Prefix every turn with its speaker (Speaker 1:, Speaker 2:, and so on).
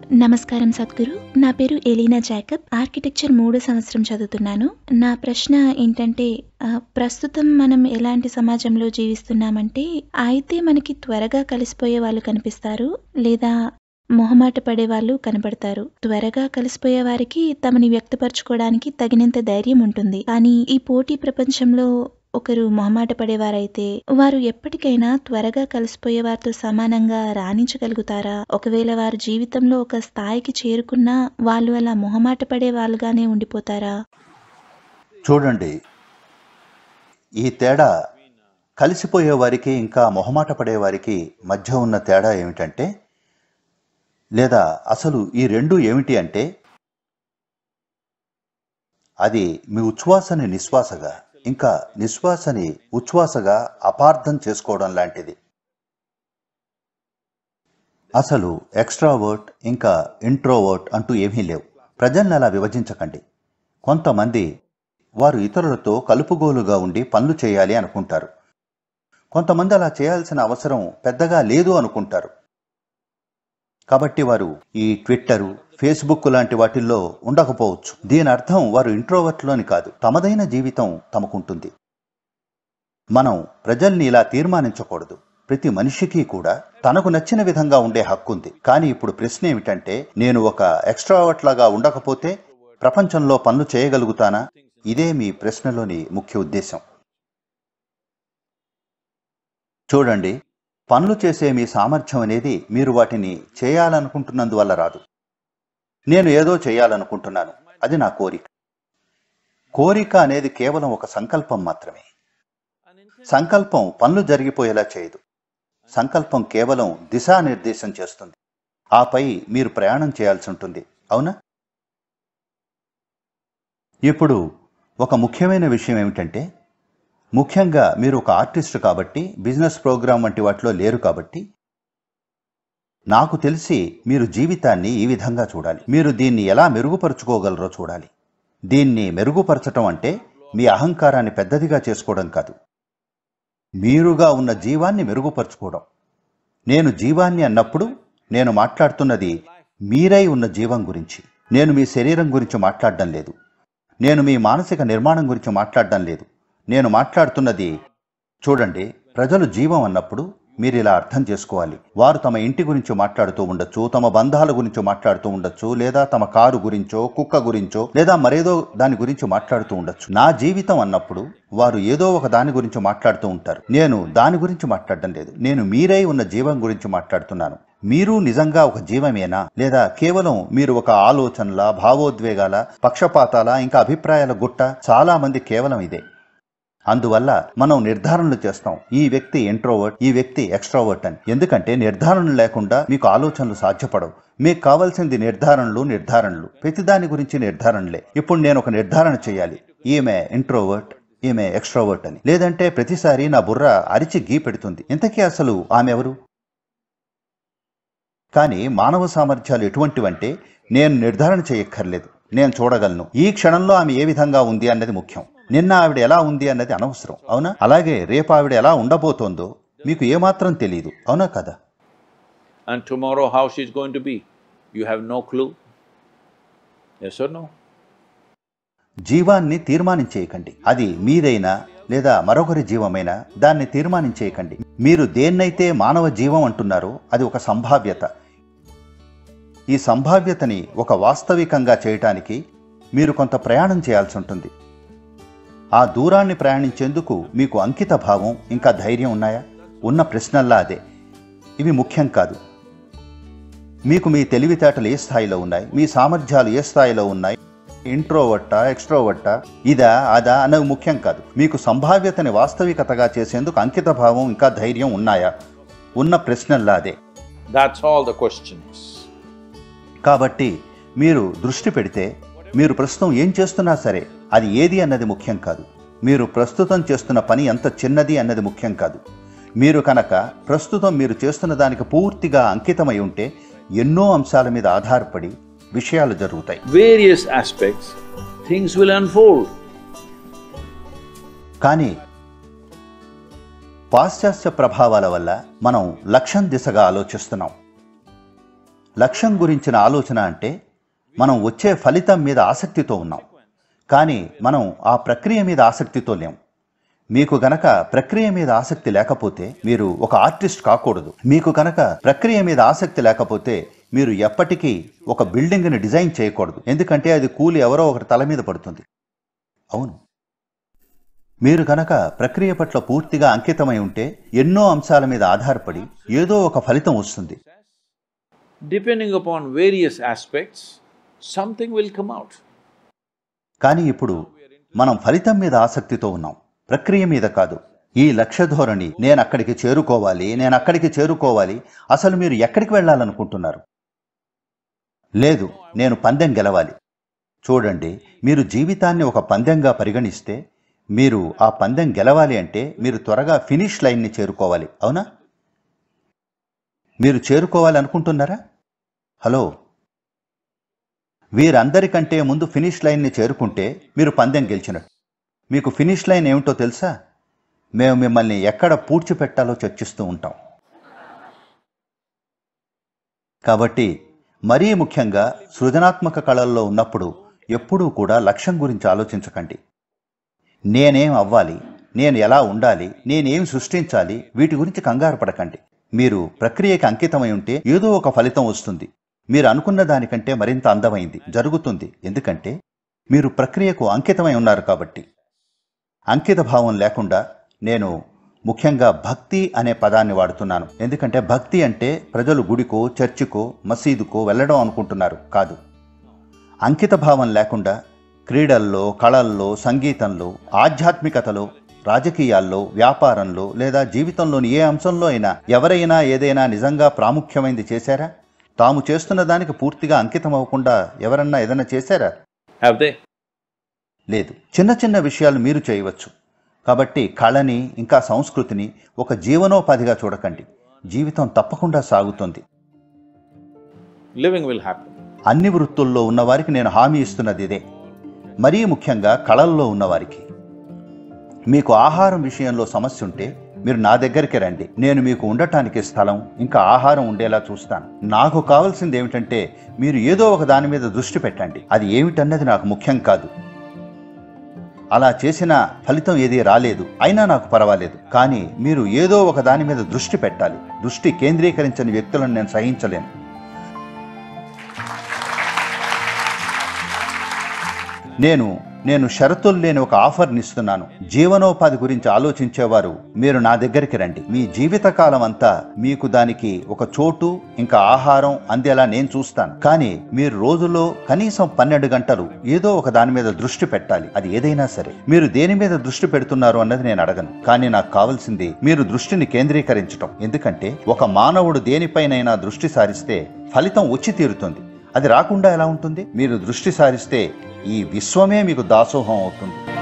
Speaker 1: నమస్కారం సద్గురు నా పేరు ఎలీనా జాకబ్ ఆర్కిటెక్చర్ మూడో సంవత్సరం చదువుతున్నాను నా ప్రశ్న ఏంటంటే ఆ, ప్రస్తుతం మనం ఎలాంటి సమాజంలో జీవిస్తున్నామంటే అయితే మనకి త్వరగా కలిసిపోయే వాళ్ళు కనిపిస్తారు లేదా మొహమాట పడే వాళ్ళు కనబడతారు త్వరగా కలిసిపోయే వారికి తమని వ్యక్తపరచుకోవడానికి తగినంత ధైర్యం ఉంటుంది కానీ ఈ పోటీ ప్రపంచంలో ఒకరు మొహమాట పడేవారైతే వారు ఎప్పటికైనా త్వరగా కలిసిపోయే వారితో సమానంగా రాణించగలుగుతారా ఒకవేళ వారు జీవితంలో ఒక స్థాయికి చేరుకున్నా వాళ్ళు అలా మొహమాట పడే వాళ్ళుగానే ఉండిపోతారా
Speaker 2: చూడండి ఈ తేడా కలిసిపోయే వారికి ఇంకా మొహమాట పడే వారికి మధ్య ఉన్న తేడా ఏమిటంటే లేదా అసలు ఈ రెండు ఏమిటి అంటే అది మీ ఉచ్ఛ్వాసని నిశ్వాసగా ఇంకా నిశ్వాసని ఉచ్ఛ్వాసగా అపార్థం చేసుకోవడం లాంటిది అసలు ఎక్స్ట్రావర్ట్ ఇంకా ఇంట్రోవర్ట్ అంటూ ఏమీ లేవు ప్రజల్ని అలా విభజించకండి కొంతమంది వారు ఇతరులతో కలుపుగోలుగా ఉండి పనులు చేయాలి అనుకుంటారు కొంతమంది అలా చేయాల్సిన అవసరం పెద్దగా లేదు అనుకుంటారు కాబట్టి వారు ఈ ట్విట్టరు ఫేస్బుక్ లాంటి వాటిల్లో ఉండకపోవచ్చు దీని అర్థం వారు ఇంట్రోవర్ట్లోని కాదు తమదైన జీవితం తమకుంటుంది మనం ప్రజల్ని ఇలా తీర్మానించకూడదు ప్రతి మనిషికి కూడా తనకు నచ్చిన విధంగా ఉండే హక్కు ఉంది కానీ ఇప్పుడు ప్రశ్న ఏమిటంటే నేను ఒక ఎక్స్ట్రావర్ట్ లాగా ఉండకపోతే ప్రపంచంలో పనులు చేయగలుగుతానా ఇదే మీ ప్రశ్నలోని ముఖ్య ఉద్దేశం చూడండి పనులు చేసే మీ సామర్థ్యం అనేది మీరు వాటిని చేయాలనుకుంటున్నందువల్ల రాదు నేను ఏదో చేయాలనుకుంటున్నాను అది నా కోరిక కోరిక అనేది కేవలం ఒక సంకల్పం మాత్రమే సంకల్పం పనులు జరిగిపోయేలా చేయదు సంకల్పం కేవలం దిశానిర్దేశం చేస్తుంది ఆపై మీరు ప్రయాణం చేయాల్సి ఉంటుంది అవునా ఇప్పుడు ఒక ముఖ్యమైన విషయం ఏమిటంటే ముఖ్యంగా మీరు ఒక ఆర్టిస్ట్ కాబట్టి బిజినెస్ ప్రోగ్రామ్ వంటి వాటిలో లేరు కాబట్టి నాకు తెలిసి మీరు జీవితాన్ని ఈ విధంగా చూడాలి మీరు దీన్ని ఎలా మెరుగుపరుచుకోగలరో చూడాలి దీన్ని మెరుగుపరచటం అంటే మీ అహంకారాన్ని పెద్దదిగా చేసుకోవడం కాదు మీరుగా ఉన్న జీవాన్ని మెరుగుపరుచుకోవడం నేను జీవాన్ని అన్నప్పుడు నేను మాట్లాడుతున్నది మీరై ఉన్న జీవం గురించి నేను మీ శరీరం గురించి మాట్లాడడం లేదు నేను మీ మానసిక నిర్మాణం గురించి మాట్లాడడం లేదు నేను మాట్లాడుతున్నది చూడండి ప్రజలు జీవం అన్నప్పుడు మీరు ఇలా అర్థం చేసుకోవాలి వారు తమ ఇంటి గురించి మాట్లాడుతూ ఉండొచ్చు తమ బంధాల గురించి మాట్లాడుతూ ఉండొచ్చు లేదా తమ కారు గురించో కుక్క గురించో లేదా మరేదో దాని గురించి మాట్లాడుతూ ఉండొచ్చు నా జీవితం అన్నప్పుడు వారు ఏదో ఒక దాని గురించి మాట్లాడుతూ ఉంటారు నేను దాని గురించి మాట్లాడడం లేదు నేను మీరై ఉన్న జీవం గురించి మాట్లాడుతున్నాను మీరు నిజంగా ఒక జీవమేనా లేదా కేవలం మీరు ఒక ఆలోచనల భావోద్వేగాల పక్షపాతాల ఇంకా అభిప్రాయాల గుట్ట చాలా మంది కేవలం ఇదే అందువల్ల మనం నిర్ధారణలు చేస్తాం ఈ వ్యక్తి ఇంట్రోవర్ట్ ఈ వ్యక్తి ఎక్స్ట్రోవర్ట్ అని ఎందుకంటే నిర్ధారణ లేకుండా మీకు ఆలోచనలు సాధ్యపడవు మీకు కావాల్సింది నిర్ధారణలు నిర్ధారణలు ప్రతిదాని గురించి నిర్ధారణలే ఇప్పుడు నేను ఒక నిర్ధారణ చేయాలి ఈమె ఇంట్రోవర్ట్ ఈమె ఎక్స్ట్రోవర్ట్ అని లేదంటే ప్రతిసారి నా బుర్ర అరిచి గీ పెడుతుంది ఇంతకీ అసలు ఆమె ఎవరు కానీ మానవ సామర్థ్యాలు ఎటువంటివంటే నేను నిర్ధారణ చేయక్కర్లేదు నేను చూడగలను ఈ క్షణంలో ఆమె ఏ విధంగా ఉంది అన్నది ముఖ్యం నిన్న ఆవిడ ఎలా ఉంది అన్నది అనవసరం అవునా అలాగే రేపు ఆవిడ ఎలా ఉండబోతోందో మీకు ఏమాత్రం తెలియదు అవునా కదా
Speaker 3: And tomorrow, how she's going to be? You have no clue? Yes or no?
Speaker 2: జీవాన్ని తీర్మానించేయకండి అది మీదైనా లేదా మరొకరి జీవమైనా దాన్ని తీర్మానించేయకండి మీరు దేన్నైతే మానవ జీవం అంటున్నారో అది ఒక సంభావ్యత ఈ సంభావ్యతని ఒక వాస్తవికంగా చేయటానికి మీరు కొంత ప్రయాణం చేయాల్సి ఉంటుంది ఆ దూరాన్ని ప్రయాణించేందుకు మీకు అంకిత భావం ఇంకా ధైర్యం ఉన్నాయా ఉన్న ప్రశ్నల్లా అదే ఇవి ముఖ్యం కాదు మీకు మీ తెలివితేటలు ఏ స్థాయిలో ఉన్నాయి మీ సామర్థ్యాలు ఏ స్థాయిలో ఉన్నాయి ఇంట్రోవట్టా ఎక్స్ట్రోవట్టా ఇదా అదా అన్నవి ముఖ్యం కాదు మీకు సంభావ్యతని వాస్తవికతగా చేసేందుకు అంకిత భావం ఇంకా ధైర్యం ఉన్నాయా ఉన్న ప్రశ్నల్లా అదే
Speaker 3: That's all the questions.
Speaker 2: కాబట్టి మీరు దృష్టి పెడితే మీరు ప్రస్తుతం ఏం చేస్తున్నా సరే అది ఏది అన్నది ముఖ్యం కాదు మీరు ప్రస్తుతం చేస్తున్న పని ఎంత చిన్నది అన్నది ముఖ్యం కాదు మీరు కనుక ప్రస్తుతం మీరు చేస్తున్న దానికి పూర్తిగా అంకితమై ఉంటే ఎన్నో అంశాల మీద ఆధారపడి విషయాలు జరుగుతాయి
Speaker 3: Various aspects, things will unfold.
Speaker 2: కానీ పాశ్చాత్య ప్రభావాల వల్ల మనం లక్ష్యం దిశగా ఆలోచిస్తున్నాం లక్ష్యం గురించిన ఆలోచన అంటే మనం వచ్చే ఫలితం మీద ఆసక్తితో ఉన్నాం కానీ మనం ఆ ప్రక్రియ మీద ఆసక్తితో లేం మీకు గనక ప్రక్రియ మీద ఆసక్తి లేకపోతే మీరు ఒక ఆర్టిస్ట్ కాకూడదు మీకు గనక ప్రక్రియ మీద ఆసక్తి లేకపోతే మీరు ఎప్పటికీ ఒక బిల్డింగ్ని డిజైన్ చేయకూడదు ఎందుకంటే అది కూలి ఎవరో ఒకరి తల మీద పడుతుంది అవును మీరు గనక ప్రక్రియ పట్ల పూర్తిగా అంకితమై ఉంటే ఎన్నో అంశాల మీద ఆధారపడి ఏదో ఒక ఫలితం వస్తుంది
Speaker 3: Depending upon various aspects, something will come out.
Speaker 2: కానీ ఇప్పుడు మనం ఫలితం మీద ఆసక్తితో ఉన్నాం ప్రక్రియ మీద కాదు ఈ లక్ష్య ధోరణి నేను అక్కడికి చేరుకోవాలి నేను అక్కడికి చేరుకోవాలి అసలు మీరు ఎక్కడికి వెళ్ళాలనుకుంటున్నారు లేదు నేను పందెం గెలవాలి చూడండి మీరు జీవితాన్ని ఒక పందెంగా పరిగణిస్తే మీరు ఆ పందెం గెలవాలి అంటే మీరు త్వరగా ఫినిష్ లైన్ని చేరుకోవాలి అవునా మీరు చేరుకోవాలి అనుకుంటున్నారా హలో వీరందరికంటే ముందు ఫినిష్ లైన్ని చేరుకుంటే మీరు పందెం గెలిచినట్టు మీకు ఫినిష్ లైన్ ఏమిటో తెలుసా మేము మిమ్మల్ని ఎక్కడ పూడ్చిపెట్టాలో చర్చిస్తూ ఉంటాం కాబట్టి మరీ ముఖ్యంగా సృజనాత్మక కళల్లో ఉన్నప్పుడు ఎప్పుడూ కూడా లక్ష్యం గురించి ఆలోచించకండి నేనేం అవ్వాలి నేను ఎలా ఉండాలి నేనేం సృష్టించాలి వీటి గురించి కంగారు పడకండి మీరు ప్రక్రియకి అంకితమై ఉంటే ఏదో ఒక ఫలితం వస్తుంది మీరు అనుకున్న దానికంటే మరింత అందమైంది జరుగుతుంది ఎందుకంటే మీరు ప్రక్రియకు అంకితమై ఉన్నారు కాబట్టి అంకిత భావం లేకుండా నేను ముఖ్యంగా భక్తి అనే పదాన్ని వాడుతున్నాను ఎందుకంటే భక్తి అంటే ప్రజలు గుడికో చర్చికో మసీదుకో వెళ్ళడం అనుకుంటున్నారు కాదు అంకిత భావం లేకుండా క్రీడల్లో కళల్లో సంగీతంలో ఆధ్యాత్మికతలో రాజకీయాల్లో వ్యాపారంలో లేదా జీవితంలోని ఏ అంశంలో అయినా ఎవరైనా ఏదైనా నిజంగా ప్రాముఖ్యమైనది చేశారా తాము చేస్తున్న దానికి పూర్తిగా అంకితం అవ్వకుండా ఎవరన్నా ఏదైనా చేశారా
Speaker 3: Have they?
Speaker 2: లేదు చిన్న చిన్న విషయాలు మీరు చేయవచ్చు కాబట్టి కళని ఇంకా సంస్కృతిని ఒక జీవనోపాధిగా చూడకండి జీవితం తప్పకుండా సాగుతుంది
Speaker 3: Living will happen.
Speaker 2: అన్ని వృత్తుల్లో ఉన్నవారికి నేను హామీ ఇస్తున్నది ఇదే మరీ ముఖ్యంగా కళల్లో ఉన్నవారికి మీకు ఆహారం విషయంలో సమస్య ఉంటే మీరు నా దగ్గరికి రండి నేను మీకు ఉండటానికి స్థలం ఇంకా ఆహారం ఉండేలా చూస్తాను నాకు కావాల్సింది ఏమిటంటే మీరు ఏదో ఒక దాని మీద దృష్టి పెట్టండి అది ఏమిటన్నది నాకు ముఖ్యం కాదు అలా చేసిన ఫలితం ఏదీ రాలేదు అయినా నాకు పర్వాలేదు కానీ మీరు ఏదో ఒక దాని మీద దృష్టి పెట్టాలి దృష్టి కేంద్రీకరించని వ్యక్తులను నేను సహించలేను నేను నేను షరతులు లేని ఒక ఆఫర్ని ఇస్తున్నాను జీవనోపాధి గురించి ఆలోచించేవారు మీరు నా దగ్గరికి రండి మీ జీవితకాలం అంతా మీకు దానికి ఒక చోటు ఇంకా ఆహారం అందేలా నేను చూస్తాను కానీ మీరు రోజులో కనీసం పన్నెండు గంటలు ఏదో ఒక దాని మీద దృష్టి పెట్టాలి అది ఏదైనా సరే మీరు దేని మీద దృష్టి పెడుతున్నారు అన్నది నేను అడగను కానీ నాకు కావాల్సింది మీరు దృష్టిని కేంద్రీకరించటం ఎందుకంటే ఒక మానవుడు దేనిపైనైనా దృష్టి సారిస్తే ఫలితం వచ్చి తీరుతుంది అది రాకుండా ఎలా ఉంటుంది మీరు దృష్టి సారిస్తే ఈ విశ్వమే మీకు దాసోహం అవుతుంది